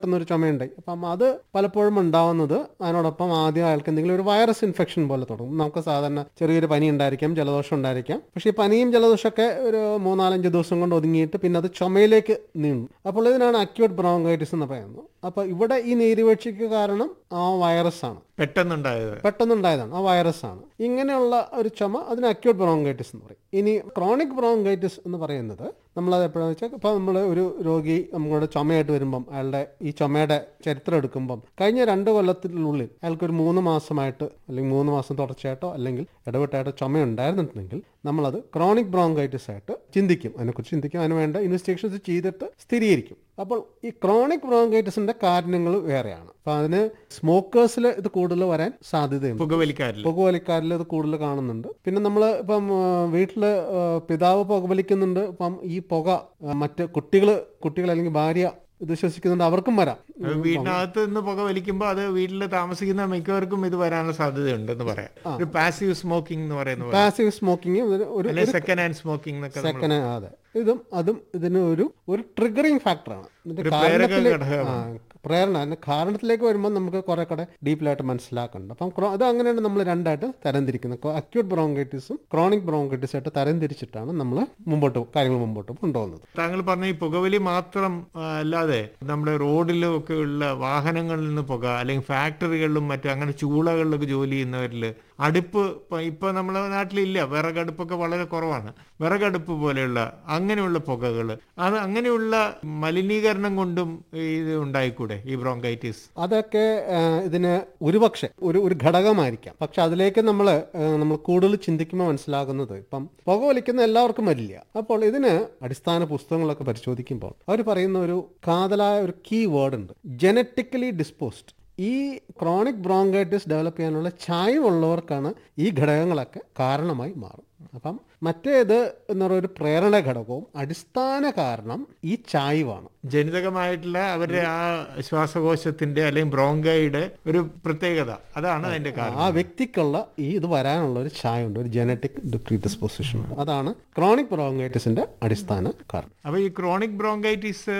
എന്നൊരു ചുമയുണ്ടായി അപ്പം അത് പലപ്പോഴും ഉണ്ടാവുന്നത് അതിനോടൊപ്പം ആദ്യം അയാൾക്ക് എന്തെങ്കിലും ഒരു വൈറസ് ഇൻഫെക്ഷൻ പോലെ തുടങ്ങും നമുക്ക് സാധാരണ ചെറിയൊരു പനി ഉണ്ടായിരിക്കാം ജലദോഷം ഉണ്ടായിരിക്കാം പക്ഷേ ഈ പനിയും ജലദോഷമൊക്കെ ഒരു മൂന്നാലഞ്ച് ദിവസം കൊണ്ട് ഒതുങ്ങിയിട്ട് പിന്നെ അത് ചുമയിലേക്ക് നീങ്ങും അപ്പോൾ ഇതിനാണ് അക്യൂട്ട് ബ്രോങ്കൈറ്റിസ് എന്ന് പറയുന്നത് അപ്പോൾ ഇവിടെ ഈ നീരുവീഴ്ചയ്ക്ക് കാരണം ആ വൈറസ് ആണ് പെട്ടെന്നുണ്ടായത് പെട്ടെന്നുണ്ടായതാണ് ആ വൈറസ് ആണ് ഇങ്ങനെയുള്ള ഒരു ചുമ അതിന് അക്യൂട്ട് ബ്രോങ്കൈറ്റിസ് എന്ന് പറയും ഇനി ക്രോണിക് ബ്രോങ്കൈറ്റിസ് എന്ന് പറയുന്നത് നമ്മളത് എപ്പോഴാണെന്ന് വെച്ചാൽ ഇപ്പോൾ നമ്മൾ ഒരു രോഗി നമ്മുടെ ചുമയായിട്ട് വരുമ്പം അയാളുടെ ഈ ചുമയുടെ ചരിത്രം എടുക്കുമ്പം കഴിഞ്ഞ രണ്ട് കൊല്ലത്തിനുള്ളിൽ അയാൾക്ക് ഒരു മൂന്ന് മാസമായിട്ട് അല്ലെങ്കിൽ മൂന്ന് മാസം തുടർച്ചയായിട്ടോ അല്ലെങ്കിൽ ഇടവിട്ടായിട്ടോ ചുമ ഉണ്ടായിരുന്നുണ്ടെങ്കിൽ നമ്മളത് ക്രോണിക് ബ്രോങ്കൈറ്റിസ് ആയിട്ട് ചിന്തിക്കും അതിനെക്കുറിച്ച് ചിന്തിക്കും അതിന് വേണ്ട ഇൻവെസ്റ്റിഗേഷൻസ് ചെയ്തിട്ട് സ്ഥിരീകരിക്കും അപ്പോൾ ഈ ക്രോണിക് ബ്രോങ്കൈറ്റിസിന്റെ കാരണങ്ങൾ വേറെയാണ് അപ്പോൾ അതിന് സ്മോക്കേഴ്സിൽ ഇത് കൂടുതൽ വരാൻ സാധ്യതയുണ്ട് പുകവലിക്കാരിൽ പുകവലിക്കാരിൽ ഇത് കൂടുതൽ കാണുന്നുണ്ട് പിന്നെ നമ്മൾ ഇപ്പം വീട്ടിൽ പിതാവ് പുകവലിക്കുന്നുണ്ട് ഇപ്പം ഈ പുക ആ, മറ്റ് കുട്ടികൾ കുട്ടികൾ അല്ലെങ്കിൽ ഭാര്യ ഇത് ശ്വസിക്കുന്നുണ്ട് അവർക്കും വരാം അത് വീടിനകത്ത് നിന്ന് പുക വലിക്കുമ്പോൾ അത് വീട്ടിൽ താമസിക്കുന്ന മിക്കവർക്കും ഇത് വരാനുള്ള സാധ്യതയുണ്ടെന്ന് പറയാം ഒരു പാസീവ് സ്മോക്കിംഗ് എന്ന് പറയുന്ന പോലെ പാസീവ് സ്മോക്കിംഗ് ഒരു അല്ലെ സെക്കൻഡ് ഹാൻഡ് സ്മോക്കിംഗ് എന്നൊക്കെ നമ്മൾ സെക്കൻഡ് അതെ ഇതും അതും ഇതിന് ഒരു ഒരു ട്രിഗറിങ് ഫാക്ടറാണ് ഇതിന്റെ ഒരു പ്രേരക കാരണത്തിലേക്ക് ഘടകമാണ്. ആ, പ്രേരണ അതിന്റെ കാരണത്തിലേക്ക് വരുമ്പോൾ നമുക്ക് കുറെ കൂടെ ഡീപ്പിലായിട്ട് മനസ്സിലാക്കുന്നുണ്ട് അപ്പം ക്രോ- അത് അങ്ങനെയാണ് നമ്മൾ രണ്ടായിട്ട് തരംതിരിക്കുന്നത് അക്യൂട്ട് ബ്രോങ്കൈറ്റിസും ക്രോണിക് ബ്രോങ്കൈറ്റിസ് ആയിട്ട് തരംതിരിച്ചിട്ടാണ് നമ്മൾ മുമ്പോട്ട് കാര്യങ്ങൾ മുമ്പോട്ട് കൊണ്ടുപോകുന്നത് താങ്കൾ പറഞ്ഞ ഈ പുകവലി മാത്രം ആ, അല്ലാതെ നമ്മുടെ റോഡിലും ഒക്കെ ഉള്ള വാഹനങ്ങളിൽ നിന്ന് പുക അല്ലെങ്കിൽ ഫാക്ടറികളിലും മറ്റും അങ്ങനെ ചൂളകളിലൊക്കെ ജോലി ചെയ്യുന്നവരിൽ അടുപ്പ് ഇപ്പൊ- ഇപ്പൊ നമ്മുടെ നാട്ടിലില്ല വിറകടുപ്പൊക്കെ വളരെ കുറവാണ് വിറകടുപ്പ് പോലെയുള്ള അങ്ങനെയുള്ള പുകകൾ അത് അങ്ങനെയുള്ള മലിനീകരണം കൊണ്ടും ഇത് ഉണ്ടായിക്കൂടെ ഈ ബ്രോങ്കൈറ്റിസ് അതൊക്കെ ആ, ഇതിന് ഒരുപക്ഷെ ഒരു ഒരു ഘടകമായിരിക്കാം പക്ഷെ അതിലേക്ക് നമ്മൾ നമ്മൾ കൂടുതൽ ചിന്തിക്കുമ്പോൾ മനസ്സിലാകുന്നത് ഇപ്പം പുക വലിക്കുന്ന എല്ലാവർക്കും വരില്ല അപ്പോൾ ഇതിന് അടിസ്ഥാന പുസ്തകങ്ങളൊക്കെ പരിശോധിക്കുമ്പോൾ അവർ പറയുന്ന ഒരു കാതലായ ഒരു കീ വേർഡ് ഉണ്ട് ജനറ്റിക്കലി ഡിസ്പോസ്ഡ് ഈ ക്രോണിക് ബ്രോങ്കൈറ്റിസ് ഡെവലപ്പ് ചെയ്യാനുള്ള ചായവുള്ളവർക്കാണ് ഈ ഘടകങ്ങളൊക്കെ കാരണമായി മാറും അപ്പം മറ്റേത് എന്ന് പറയുന്ന ഒരു പ്രേരണ ഘടകവും അടിസ്ഥാന കാരണം ഈ ചായ്വാണ് ജനിതകമായിട്ടുള്ള അവരുടെ ആ ശ്വാസകോശത്തിന്റെ അല്ലെങ്കിൽ ബ്രോങ്കയുടെ ഒരു പ്രത്യേകത അതാണ് അതിന്റെ കാരണം ആ വ്യക്തിക്കുള്ള ഈ ഇത് വരാനുള്ള ഒരു ചായ ഉണ്ട് ഒരു ജനറ്റിക് ഡിസ്പോസിഷൻ അതാണ് ക്രോണിക് ബ്രോങ്കൈറ്റിസിന്റെ അടിസ്ഥാന കാരണം അപ്പൊ ഈ ക്രോണിക് ബ്രോങ്കൈറ്റിസ്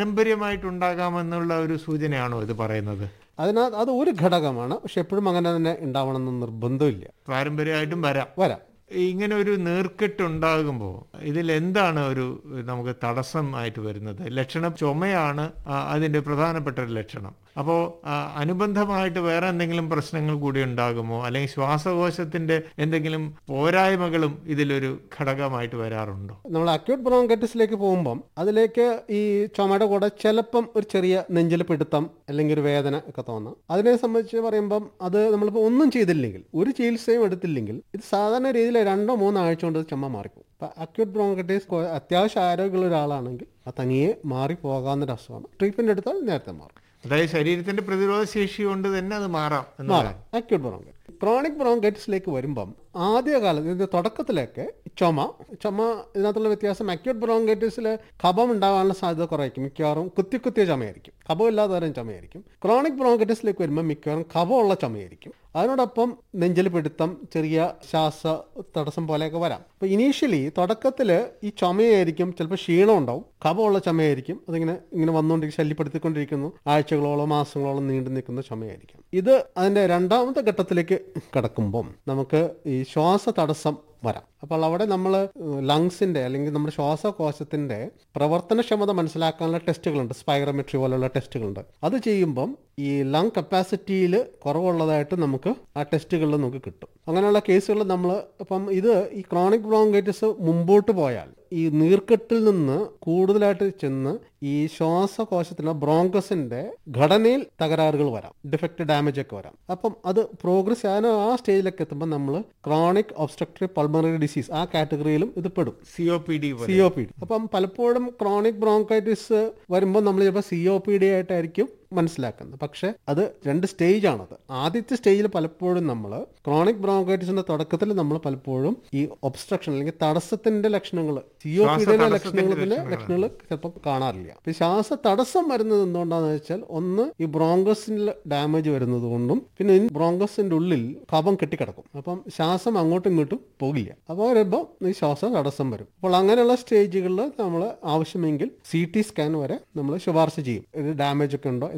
പാരമ്പര്യമായിട്ടുണ്ടാകാമെന്നുള്ള ഒരു സൂചനയാണോ ഇത് പറയുന്നത് അതിനകത്ത് അത് ഒരു ഘടകമാണ് പക്ഷെ എപ്പോഴും അങ്ങനെ തന്നെ ഉണ്ടാവണമെന്ന് നിർബന്ധമില്ല പാരമ്പര്യമായിട്ടും വരാം വരാം ഇങ്ങനെ ഒരു നീർക്കെട്ട് ഉണ്ടാകുമ്പോൾ ഇതിൽ എന്താണ് ഒരു നമുക്ക് തടസ്സം ആയിട്ട് വരുന്നത് ലക്ഷണം ചുമയാണ് ആ, അതിന്റെ പ്രധാനപ്പെട്ട ഒരു ലക്ഷണം അപ്പോൾ അനുബന്ധമായിട്ട് വേറെ എന്തെങ്കിലും പ്രശ്നങ്ങൾ കൂടി ഉണ്ടാകുമോ അല്ലെങ്കിൽ ശ്വാസകോശത്തിന്റെ എന്തെങ്കിലും പോരായ്മകളും ഇതിലൊരു ഘടകമായിട്ട് വരാറുണ്ടോ നമ്മൾ അക്യൂട്ട് ബ്രോങ്കൈറ്റിസിലേക്ക് പോകുമ്പം അതിലേക്ക് ഈ ചുമയുടെ കൂടെ ചിലപ്പം ഒരു ചെറിയ നെഞ്ചിൽ പിടുത്തം അല്ലെങ്കിൽ ഒരു വേദന ഒക്കെ തോന്നാം അതിനെ സംബന്ധിച്ച് പറയുമ്പം അത് നമ്മളിപ്പോൾ ഒന്നും ചെയ്തില്ലെങ്കിൽ ഒരു ചികിത്സയും എടുത്തില്ലെങ്കിൽ ഇത് സാധാരണ രീതിയിൽ രണ്ടോ മൂന്നോ ആഴ്ച കൊണ്ട് ചുമ മാറിപ്പോകും ഇപ്പം അക്യൂട്ട് ബ്രോങ്കൈറ്റിസ് അത്യാവശ്യം ആരോഗ്യമുള്ള ഒരാളാണെങ്കിൽ അത് തനിയെ മാറി പോകാവുന്നൊരു അസുഖമാണ് ട്രീറ്റ്മെന്റ് എടുത്താൽ നേരത്തെ മാറും അതായത് ശരീരത്തിന്റെ പ്രതിരോധ ശേഷി കൊണ്ട് തന്നെ അത് മാറാം എന്ന് മാറാം അക്യൂട്ട് ബ്രോങ്കൈറ്റിസ് ക്രോണിക് ബ്രോങ്കൈറ്റിസിലേക്ക് വരുമ്പം ആദ്യകാലത്ത് ഇതിന്റെ തുടക്കത്തിലേക്ക് ചുമ ചുമ ഇതിനകത്തുള്ള വ്യത്യാസം അക്യൂട്ട് ബ്രോങ്കൈറ്റിസിൽ കഫം ഉണ്ടാകാനുള്ള സാധ്യത കുറവായിരിക്കും മിക്കവാറും കുത്തി കുത്തിയ ചുമയായിരിക്കും കഫമില്ലാത്ത തരം ചുമയായിരിക്കും ക്രോണിക് ബ്രോങ്കൈറ്റിസിലേക്ക് വരുമ്പോൾ മിക്കവാറും കഫമുള്ള ചുമയായിരിക്കും അതിനോടൊപ്പം നെഞ്ചിൽ പിടുത്തം ചെറിയ ശ്വാസ തടസ്സം പോലെയൊക്കെ വരാം അപ്പോൾ ഇനീഷ്യലി തുടക്കത്തിൽ ഈ ചുമയായിരിക്കും ചിലപ്പോൾ ക്ഷീണം ഉണ്ടാവും കഫമുള്ള ചുമയായിരിക്കും അതിങ്ങനെ ഇങ്ങനെ വന്നുകൊണ്ടിരിക്കും ശല്യപ്പെടുത്തിക്കൊണ്ടിരിക്കുന്നു ആഴ്ചകളോളം മാസങ്ങളോളം നീണ്ടു നിൽക്കുന്ന ചുമയായിരിക്കും ഇത് അതിൻ്റെ രണ്ടാമത്തെ ഘട്ടത്തിലേക്ക് കിടക്കുമ്പം നമുക്ക് ഈ ശ്വാസ തടസ്സം വരാം അപ്പോൾ അവിടെ നമ്മൾ ലങ്സിന്റെ അല്ലെങ്കിൽ നമ്മുടെ ശ്വാസകോശത്തിന്റെ പ്രവർത്തനക്ഷമത മനസ്സിലാക്കാനുള്ള ടെസ്റ്റുകളുണ്ട് സ്പൈറോമെട്രി പോലുള്ള ടെസ്റ്റുകളുണ്ട് അത് ചെയ്യുമ്പം ഈ ലങ് കപ്പാസിറ്റിയിൽ കുറവുള്ളതായിട്ട് നമുക്ക് ആ ടെസ്റ്റുകളിൽ നമുക്ക് കിട്ടും അങ്ങനെയുള്ള കേസുകൾ നമ്മൾ ഇപ്പം ഇത് ഈ ക്രോണിക് ബ്രോങ്കൈറ്റിസ് മുമ്പോട്ട് പോയാൽ ഈ നീർക്കെട്ടിൽ നിന്ന് കൂടുതലായിട്ട് ചെന്ന് ഈ ശ്വാസകോശത്തിലെ ബ്രോങ്കസിന്റെ ഘടനയിൽ തകരാറുകൾ വരാം ഡിഫക്റ്റ് ഡാമേജ് ഒക്കെ വരാം അപ്പം അത് പ്രോഗ്രസ് ചെയ്യാൻ ആ സ്റ്റേജിലേക്ക് എത്തുമ്പോൾ നമ്മൾ ക്രോണിക് ഒബ്സ്ട്രക്ടറി പൾമണറി ഡിസീസ് ആ കാറ്റഗറിയിലും ഇത് പെടും C O P D C O P D അപ്പം പലപ്പോഴും ക്രോണിക് ബ്രോങ്കൈറ്റിസ് വരുമ്പോൾ നമ്മൾ ചിലപ്പോൾ സി ഒ പി ഡി ആയിട്ടായിരിക്കും മനസ്സിലാക്കുന്നത് പക്ഷെ അത് രണ്ട് സ്റ്റേജ് ആണത് ആദ്യത്തെ സ്റ്റേജിൽ പലപ്പോഴും നമ്മൾ ക്രോണിക് ബ്രോങ്കൈറ്റിസിന്റെ തുടക്കത്തിൽ നമ്മൾ പലപ്പോഴും ഈ ഒബ്സ്ട്രക്ഷൻ അല്ലെങ്കിൽ തടസ്സത്തിന്റെ ലക്ഷണങ്ങൾ സി ഒ പിയുടെ ശ്വാസതടസ്സത്തിന്റെ ലക്ഷണങ്ങളിൽ ലക്ഷണങ്ങൾ ചിലപ്പോൾ കാണാറില്ല അപ്പൊ ശ്വാസ തടസ്സം വരുന്നത് എന്തുകൊണ്ടാന്ന് വെച്ചാൽ ഒന്ന് ഈ ബ്രോങ്കസിൽ ഡാമേജ് വരുന്നത് കൊണ്ടും പിന്നെ ഈ ബ്രോങ്കസിന്റെ ഉള്ളിൽ കഫം കെട്ടിക്കിടക്കും അപ്പം ശ്വാസം അങ്ങോട്ടും ഇങ്ങോട്ടും പോകില്ല അപ്പോൾ വരുമ്പോൾ ഈ ശ്വാസം തടസ്സം വരും അപ്പോൾ അങ്ങനെയുള്ള സ്റ്റേജുകളിൽ നമ്മൾ ആവശ്യമെങ്കിൽ സി ടി സ്കാൻ വരെ നമ്മൾ ശുപാർശ ചെയ്യും ഇത് ഡാമേജ് ഒക്കെ ഉണ്ടോ